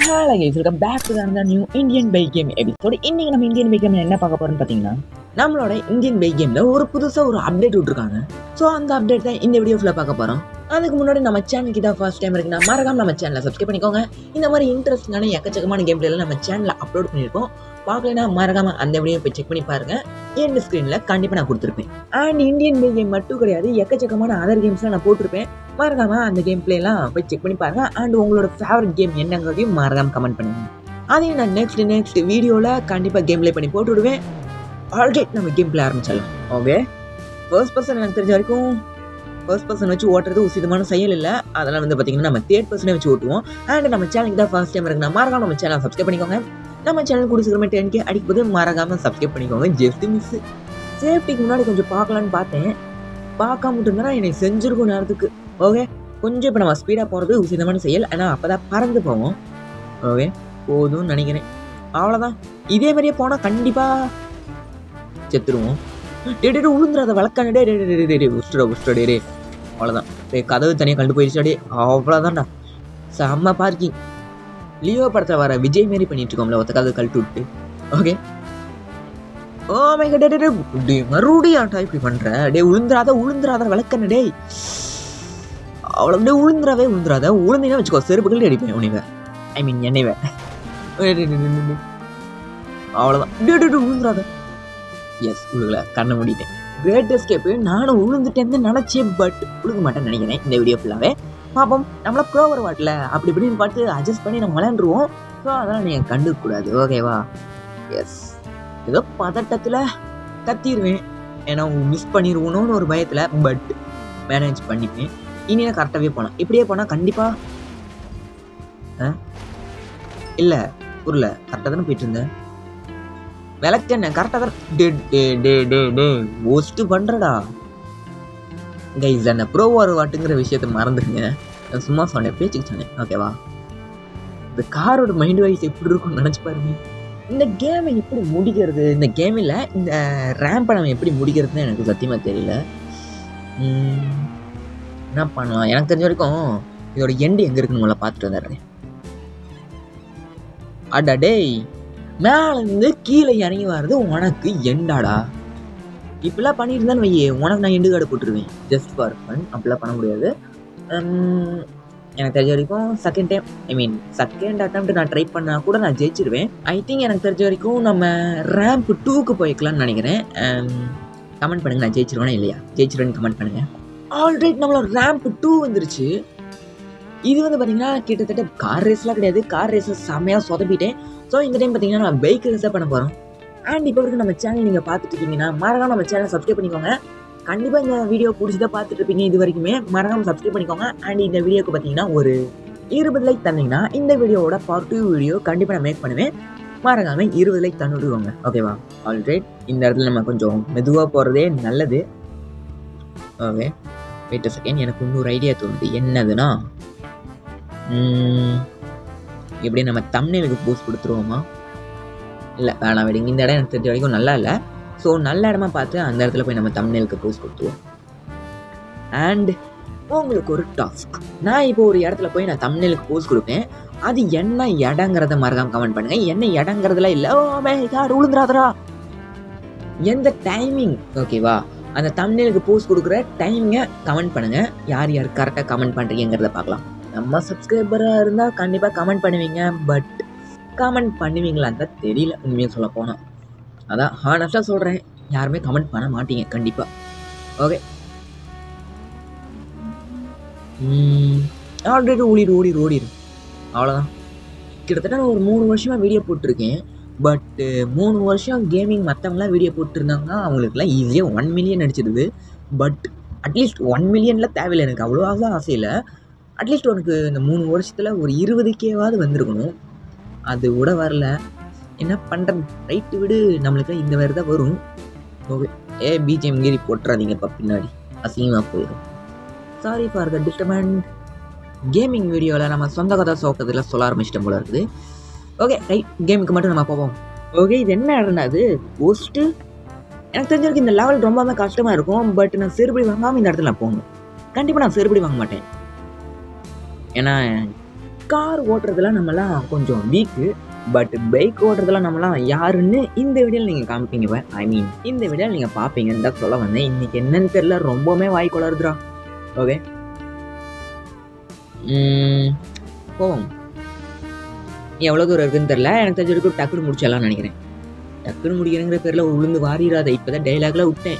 hello guys welcome back to அந்த new Indian bike game episode இன்னைக்கு நம்ம Indian bike game என்ன பார்க்க போறோம்னு பார்த்தீங்கன்னா நம்மளோட இந்தியன் பைக் கேம்ல ஒரு புதுசா ஒரு அப்டேட் விட்டுருக்காங்க ஸோ அந்த அப்டேட் தான் இந்த வீடியோ ஃபுல்லாக பார்க்க போறோம் அதுக்கு முன்னாடி நம்ம சேனலுக்கு தான் ஃபர்ஸ்ட் டைம் இருக்குன்னா மறக்காம நம்ம சேனலை சப்ஸ்கிரைப் பண்ணிக்கோங்க இந்த மாதிரி இன்ட்ரெஸ்டிங்கான எக்கச்சக்கமான கேம் எல்லாம் நம்ம சேனலில் அப்லோட் பண்ணியிருக்கோம் பார்க்கலனா மறக்காம அந்த வீடியோ போய் செக் பண்ணி பாருங்க என் ஸ்க்ரீனில் கண்டிப்பாக நான் கொடுத்துருப்பேன் அண்ட் இந்தியன் பைக் கேம் மட்டும் கிடையாது எக்கச்சக்கமான அதர் கேம்ஸ்லாம் நான் போட்டிருப்பேன் மறக்காம அந்த கேம் பிளேலாம் போய் செக் பண்ணி பாருங்க அண்ட் உங்களோட ஃபேவரட் கேம் என்னங்கிறதையும் மறக்காம கமெண்ட் பண்ணுங்க அதையும் நான் நெக்ஸ்ட் நெக்ஸ்ட் வீடியோவில் கண்டிப்பாக கேம் ப்ளே பண்ணி போட்டு விடுவேன் ஆல்ரெடி நம்ம கேம் ப்ளே ஆரம்பிச்சிடலாம் ஓகே ஃபர்ஸ்ட் பர்சன் எனக்கு தெரிஞ்ச வரைக்கும் ஃபர்ஸ்ட் பர்சன் வச்சு ஓட்டுறது உசிதமான செயல் இல்லை அதெல்லாம் வந்து பார்த்தீங்கன்னா நம்ம தேர்ட் பர்சனே வச்சு ஓட்டுவோம் அண்ட் நம்ம சேனலுக்கு தான் ஃபர்ஸ்ட் டைம் இருக்குன்னா மறக்காம நம்ம சேனல் சப்ஸ்கிரைப் பண்ணிக்கோங்க நம்ம சேனல் கூட சீக்கிரமே டென் கே அடிக்கும்போது மறக்காம சப்ஸ்கிரைப் பண்ணிக்கோங்க ஜஸ்ட் மிஸ் சேஃப்டிக்கு முன்னாடி கொஞ்சம் பார்க்கலான்னு பார்த்தேன் பார்க்காம மட்டும்தான் என்னை செஞ்சிருக்கும் நேரத்துக்கு ஓகே கொஞ்சம் இப்போ நம்ம ஸ்பீடாக போகிறது உசிதமான செயல் ஆனால் அப்போ தான் பறந்து போவோம் ஓகே போதும்னு நினைக்கிறேன் அவ்வளோதான் இதே மாதிரியே போனால் கண்டிப்பாக செத்துருவோம் டே டே உளுந்துடாத வழக்கான டே டே டே டே, டே டே உஸ்டா உஸ்டா டே டே அவ்வளோதான் டே கதவு தனியாக கண்டு போயிடுச்சா டே அவ்வளோதான்டா செம்ம பார்க்கிங் லியோ படத்தில் வர விஜய் மாரி பண்ணிட்டு இருக்கோம்ல ஒத்த கதவு கழட்டு விட்டு ஓகே ஓ மை டே டே டே டே மறுபடியும் ஆட்டா இப்படி பண்ணுற டே உளுந்துராத உளுந்துராத விளக்கண்ண டேய் அவ்வளோ டே உளுந்துராவே உளுந்துராத உளுந்தினா வச்சுக்கோ செருப்புகள் அடிப்பேன் உனிவ ஐ மீன் என்னைவ அவ்வளோதான் டே டே டே உளுந்துராத எஸ் உழுகல கண்ணை மூடிட்டேன் கிரேட் எஸ்கேப்பு நானும் உளுந்துட்டேன்னு நினச்சேன் பட் உழுக மாட்டேன்னு நினைக்கிறேன் இந்த வீடியோ ஃபுல்லாகவே பார்ப்போம் நம்மள ப்ரோவர் வாட்டில் அப்படி இப்படின்னு பார்த்து அட்ஜஸ்ட் பண்ணி நம்ம விளையாண்டுருவோம் ஸோ அதெல்லாம் நீங்கள் கண்டுக்கூடாது ஓகேவா எஸ் ஏதோ பதட்டத்தில் கத்திடுவேன் ஏன்னா மிஸ் பண்ணிடுவோணும்னு ஒரு பயத்தில் பட் மேனேஜ் பண்ணிப்பேன் இனி நான் கரெக்டாகவே போனேன் இப்படியே போனால் கண்டிப்பாக இல்லை புரியல கரெக்டாக தானே போயிட்டு இருந்தேன் விளக்கெண்ண கரெக்டாக தான் டே டே டே டே டே ஒஸ்ட்டு பண்ணுறடா கைஸ் அந்த ப்ரோ ஒரு வாட்டுங்கிற விஷயத்த மறந்துடுங்க நான் சும்மா சொன்னேன் பேச்சுக்கு சொன்னேன் ஓகேவா இந்த காரோட மைண்ட் வைஸ் எப்படி இருக்கும்னு நினச்சி பாருங்க இந்த கேமை எப்படி முடிக்கிறது இந்த கேமில் இந்த ரேம்பை நம்ம எப்படி முடிக்கிறதுன்னு எனக்கு சத்தியமாக தெரியல உம், என்ன பண்ணலாம் எனக்கு தெரிஞ்ச வரைக்கும் இதோட எண்டு எங்கே இருக்குன்னு முதல்ல பார்த்துட்டு வந்துடுறேன் அடா டேய் மேலேருந்து கீழே இறங்கி வர்றது உனக்கு எண்டாடா இப்படிலாம் பண்ணியிருந்தான்னு வையே உனக்கு நான் எண்டு கார்டு போட்டுருவேன் ஜஸ்ட் ஃபார் ஃபன் அப்படிலாம் பண்ண முடியாது உம், எனக்கு தெரிஞ்ச வரைக்கும் second time I mean second attempt நான் ட்ரை பண்ணால் கூட நான் ஜெயிச்சிருவேன் ஐ திங்க் எனக்கு தெரிஞ்ச வரைக்கும் நம்ம ரேம்ப் டூக்கு போய்க்கலாம்னு நினைக்கிறேன் கமெண்ட் பண்ணுங்க நான் ஜெயிச்சிருவேனா இல்லையா ஜெயிச்சிருவேன்னு கமெண்ட் பண்ணுங்க ஆல்ரைட் நம்மளோட ரேம்ப் டூ வந்துருச்சு இது வந்து பார்த்தீங்கன்னா கிட்டத்தட்ட கார் ரேஸ்லாம் கிடையாது கார் ரேஸில் செம்மையாக சொதப்பிட்டேன் ஸோ இந்த டைம் பார்த்தீங்கன்னா நான் பைக் ரேஸாக பண்ண போகிறோம் அண்ட் இப்போ வரைக்கும் நம்ம சேனல் நீங்கள் பார்த்துட்டு இருக்கீங்கன்னா மறக்காம நம்ம சேனல் சப்ஸ்கிரைப் பண்ணிக்கோங்க கண்டிப்பாக இந்த வீடியோ பிடிச்சதா பார்த்துட்டு இருப்பீங்க இது வரைக்குமே மறக்காம சப்ஸ்கிரைப் பண்ணிக்கோங்க அண்ட் இந்த வீடியோக்கு பார்த்தீங்கன்னா ஒரு இருபது லைக் தந்தீங்கன்னா இந்த வீடியோவோட பார்ட் டூ வீடியோ கண்டிப்பாக நான் மேக் பண்ணுவேன் மறக்காம இருபது லைக் தந்துடுவாங்க ஓகேவா ஆல்ரைட் இந்த இடத்துல நம்ம கொஞ்சம் மெதுவாக போகிறதே நல்லது ஓகே வெயிட் செகண்ட் எனக்கு இன்னொரு ஐடியா தோணுது என்னதுன்னா ம், எப்படி நம்ம தம்னேலுக்கு போஸ்ட் கொடுத்துருவோமா இல்லை வேணாம் விடுங்க இந்த இடம் எனக்கு தெரிஞ்ச வரைக்கும் நல்லா இல்லை ஸோ நல்ல இடமா பார்த்து அந்த இடத்துல போய் நம்ம தம்னேலுக்கு போஸ்ட் கொடுத்துருவோம் அண்ட் உங்களுக்கு ஒரு டாஸ்க் நான் இப்போ ஒரு இடத்துல போய் நான் தம்னேலுக்கு போஸ்ட் கொடுப்பேன் அது என்ன இடங்கிறத மறக்காம கமெண்ட் பண்ணுங்க என்ன இடங்கிறதுல இல்லை ஓ மை காட் உளுந்துராதரா எந்த டைமிங் ஓகேவா அந்த தம்னேலுக்கு போஸ்ட் கொடுக்குற டைமிங்கை கமெண்ட் பண்ணுங்க யார் யார் கரெக்டாக கமெண்ட் பண்ணுறீங்கிறத பார்க்கலாம் நம்ம சப்ஸ்கிரைபராக இருந்தால் கண்டிப்பாக கமெண்ட் பண்ணுவீங்க பட் கமெண்ட் பண்ணுவீங்களான்னு தான் தெரியல உண்மையாக சொல்ல போனால் அதான் ஹானஸ்ட்டாக சொல்கிறேன் யாருமே கமெண்ட் பண்ண மாட்டீங்க கண்டிப்பாக ஓகே ஆல்ரெடி ஓடிடு ஓடிடு ஓடிடு அவ்வளோதான் கிட்டத்தட்ட நான் ஒரு மூணு வருஷமாக வீடியோ போட்டிருக்கேன் பட்டு மூணு வருஷம் கேமிங் மற்றவங்களாம் வீடியோ போட்டிருந்தாங்கன்னா அவங்களுக்குலாம் ஈஸியாக ஒன் மில்லியன் அடிச்சிடுது பட் அட்லீஸ்ட் ஒன் மில்லியனில் தேவையில்லை எனக்கு அவ்வளோவா ஆசை இல்லை அட்லீஸ்ட் உனக்கு இந்த மூணு வருஷத்தில் ஒரு இருபதுக்கேவாவது வந்திருக்கணும் அது கூட வரல என்ன பண்ணுறது ரைட்டு விடு நம்மளுக்கு இந்த மாதிரி தான் வரும் ஓகே ஏ பிஜிஎம் கீரி போட்டுறாதீங்க இப்போ பின்னாடி அசிங்கமாக போயிடும் sorry for the disturbance gaming வீடியோவில் நம்ம சொந்த கதை சோக்கத்தில் சொல்ல ஆரம்பிச்சிட்டோம் போல இருக்குது ஓகே ரைட் கேமுக்கு மட்டும் நம்ம போவோம் ஓகே இது என்ன இடம்னா அது போஸ்ட்டு எனக்கு தெரிஞ்ச வரைக்கும் இந்த லெவல் ரொம்பவே கஷ்டமாக இருக்கும் பட் நான் செருப்படி வாங்காமல் இந்த இடத்துல நான் போகணும் கண்டிப்பாக நான் செருப்படி வாங்க மாட்டேன் ஏன்னா கார் ஓட்டுறதுலாம் நம்மலாம் கொஞ்சம் வீக்கு பட் பைக் ஓட்டுறதுலாம் நம்மலாம் யாருன்னு இந்த வீடியோவில் நீங்கள் காமிப்பீங்க ஐ மீன் இந்த வீடியோவில் நீங்கள் பார்ப்பீங்கன்னு தான் சொல்ல வந்தேன் இன்னைக்கு என்னன்னு தெரியல ரொம்பவுமே வாய் குளருதுடா ஓகே போவோம் எவ்வளோ தூரம் இருக்குன்னு தெரில எனக்கு தெரிஞ்ச வரைக்கும் டக்குனு முடிச்சிடலாம்னு நினைக்கிறேன் டக்குன்னு முடிக்கிறேங்கிற பேரில் உளுந்து வாரிடாத இப்போ தான் டைலாக்ல விட்டேன்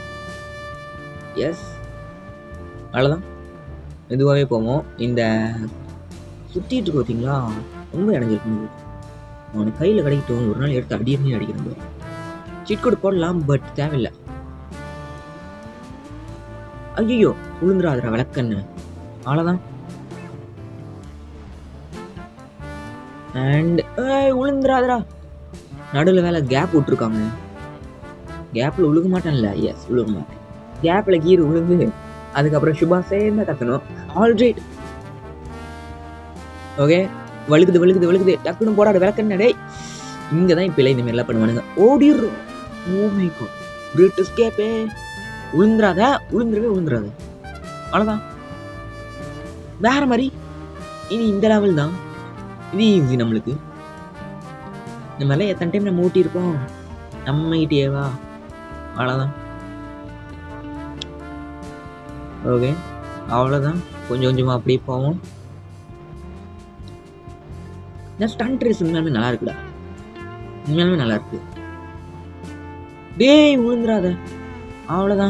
எஸ் அவ்வளோதான் மெதுவாகவே போவோம் இந்த சுற்றிட்டு இருக்கு பார்த்தீங்களா ரொம்ப இணைஞ்சிருக்கு அவனுக்கு கையில் கிடைக்கட்டும் ஒரு நாள் எடுத்து அடி அடி அடிக்கிறேன் சிட் கோட் போடலாம் பட் தேவையில்லை ஐயோ உளுந்துராதுரா விளக்கண்ணு அவ்வளோதான் அண்ட் ஏய் உளுந்துராதுரா நடுவில் வேலை கேப் விட்ருக்காங்க கேப்பில் உழுக மாட்டேன்ல எஸ் உழுக மாட்டேன் கேப்பில் கீர் உளுந்து அதுக்கப்புறம் சுபா சேர்ந்து கத்தணும் ஆல்ரைட் ஓகே வழுக்குது வழுக்குது வழுக்குது டக்குன்னு போடாத விளக்கண்ண டேய் இங்கே தான் இப்போ இந்த மாதிரிலாம் பண்ணுவானுங்க ஓடிடுறோம் ஓ மை காட் கிரேட் எஸ்கேப்பே உளுந்துராத உளுந்துருவே உளுந்துராத அவ்வளோதான் வேற மாதிரி இனி இந்த லெவல் தான் இது ஈஸி நம்மளுக்கு இந்த மாதிரிலாம் எத்தனை டைம் நம்ம ஊட்டியிருப்போம் நம்ம கிட்டேவா அவ்வளோதான் ஓகே அவ்வளோதான் கொஞ்சம் கொஞ்சமாக அப்படியே போவோம் இந்த ஸ்டண்ட் ரேஸ் உண்மையாலுமே நல்லா இருக்குடா உண்மையாலுமே நல்லா இருக்கு டேய் விழுந்துடாத அவ்வளோதான்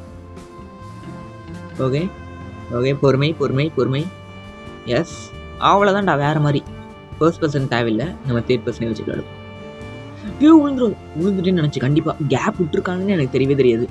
ஓகே ஓகே பொறுமை பொறுமை பொறுமை எஸ் அவ்வளோதான்டா வேற மாதிரி ஃபர்ஸ்ட் பர்சன் தேவையில்லை நம்ம தேர்ட் பர்சனே வச்சு விளையாடுவோம் ஐயோ விழுந்துரும் விழுந்துட்டேன்னு நினச்சி கண்டிப்பாக கேப் விட்டுருக்காங்கன்னு எனக்கு தெரியவே தெரியாது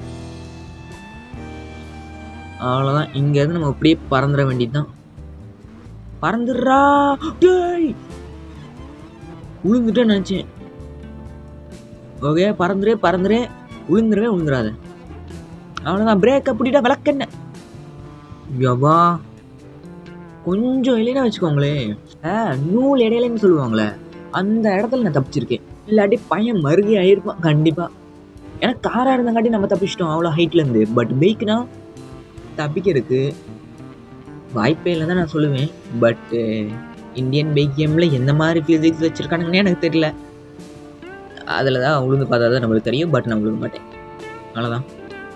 அவ்வளோதான் இங்கேருந்து நம்ம அப்படியே பறந்துட வேண்டியது தான் பறந்துடுறா டேய் விழுந்துட்டேன்னு நினச்சேன் ஓகே பறந்துரே பறந்துரே விழுந்துடவே விழுந்துடாத அவ்வளோதான் பிரேக் அப்படிடா விளக்கென்ன யவா கொஞ்சம் இல்லைன்னா வச்சுக்கோங்களே நூல் இடையிலன்னு சொல்லுவாங்களே அந்த இடத்துல நான் தப்பிச்சிருக்கேன் இல்லாட்டி பையன் மருகி ஆயிருப்பான் கண்டிப்பாக ஏன்னா காராக இருந்தங்காட்டி நம்ம தப்பிச்சிட்டோம் அவ்வளோ ஹைட்லேருந்து பட் பைக்னா தப்பிக்கிறதுக்கு வாய்ப்பே இல்லை தான் நான் சொல்லுவேன் பட்டு இந்தியன் பைக் கேமில் எந்த மாதிரி ஃபிசிக்ஸ் வச்சுருக்கானுங்கன்னே எனக்கு தெரியல அதில் தான் உளுந்து பார்த்தா தான் நம்மளுக்கு தெரியும் பட் நான் உழுக மாட்டேன் அவ்வளோதான்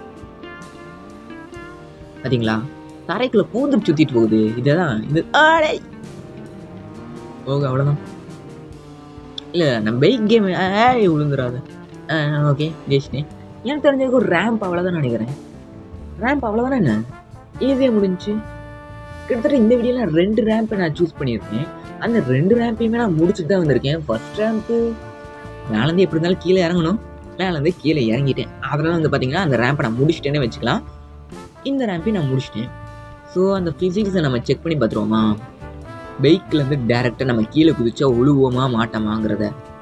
பார்த்தீங்களா தரைக்குள்ளே பூந்து சுற்றிட்டு போகுது இதை தான் இது ஆடை ஓகே அவ்வளோதான் இல்லை நம்ம பைக் கேம் ஏய் விழுந்துடாத ஓகே ஜெயிச்சிட்டேன் எனக்கு தெரிஞ்சதுக்கு ஒரு ரேம்ப் அவ்வளோதான் நினைக்கிறேன் ரேம்ப் அவ்வளோதானே என்ன ஈஸியாக முடிஞ்சு கிட்டத்தட்ட இந்த வீடியோவில் ரெண்டு ரேம்பை நான் சூஸ் பண்ணியிருக்கேன் அந்த ரெண்டு ரேம்பையுமே நான் முடிச்சுட்டு தான் வந்திருக்கேன் ஃபர்ஸ்ட் ரேம்ப்பு மேலேருந்து எப்படி இருந்தாலும் கீழே இறங்கணும் மேலேருந்து கீழே இறங்கிட்டேன் அதனால வந்து பார்த்தீங்கன்னா அந்த ரேம்பை நான் முடிச்சிட்டேனே வச்சுக்கலாம் இந்த ரேம்பையும் நான் முடிச்சிட்டேன் ஸோ அந்த ஃபிசிக்ஸை நம்ம செக் பண்ணி பார்த்துருவோமா பைக்லேருந்து டேரெக்டாக நம்ம கீழே குதிச்சா உழுவோமா மாட்டோமாங்கிறத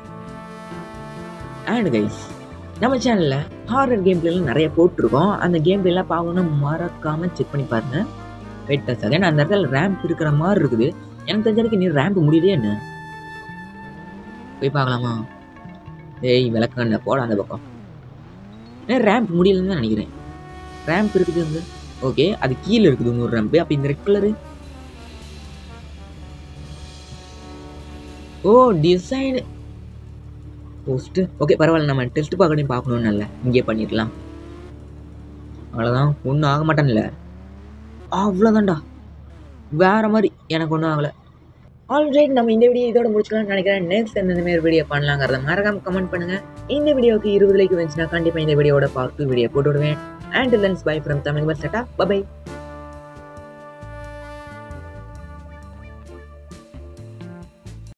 அண்ட் கைஸ் நம்ம சேனலில் ஹாரர் கேம் பிளேலாம் நிறைய போட்டிருக்கோம் அந்த கேம் பிளேலாம் பார்க்கணும்னு மறக்காமல் செக் பண்ணி பாருங்க வெயிட் செகண்ட் அந்த இடத்துல ரேம்ப் இருக்கிற மாதிரி இருக்குது எனக்கு தெரிஞ்ச வரைக்கும் நீ ரேம்ப் முடியலையே என்ன போய் பார்க்கலாமா ஏய் விளக்கண்ண போட அந்த பக்கம் ஏன் ரேம்ப் முடியலன்னு தான் நினைக்கிறேன் ரேம்ப் இருக்குது அங்கே ஓகே அது கீழே இருக்குது இன்னொரு ரேம்ப் அப்போ இந்த red colour oh design post okay பரவாயில்ல நம்ம டெஸ்ட் பார்க்கணும் பார்க்கணும்னு இல்லை இங்கே பண்ணிடலாம் அவ்வளோதான் ஒன்றும் ஆக மாட்டேன்ல அவ்வளோதான்டா வேறு மாதிரி எனக்கு ஒன்றும் ஆகலை ஆல்ரைட் நம்ம இந்த வீடியோ இதோட முடிச்சுக்கலாம்னு நினைக்கிறேன் நெக்ஸ்ட் எந்த மாதிரி வீடியோ பண்ணலாங்கிறத மறக்காம கமெண்ட் பண்ணுங்கள் இந்த வீடியோவுக்கு இருபது லைக் வந்துச்சுன்னா கண்டிப்பாக இந்த வீடியோட பார்த்து வீடியோ போட்டு விடுவேன் and lens bye from Tamil bus செட்டா பை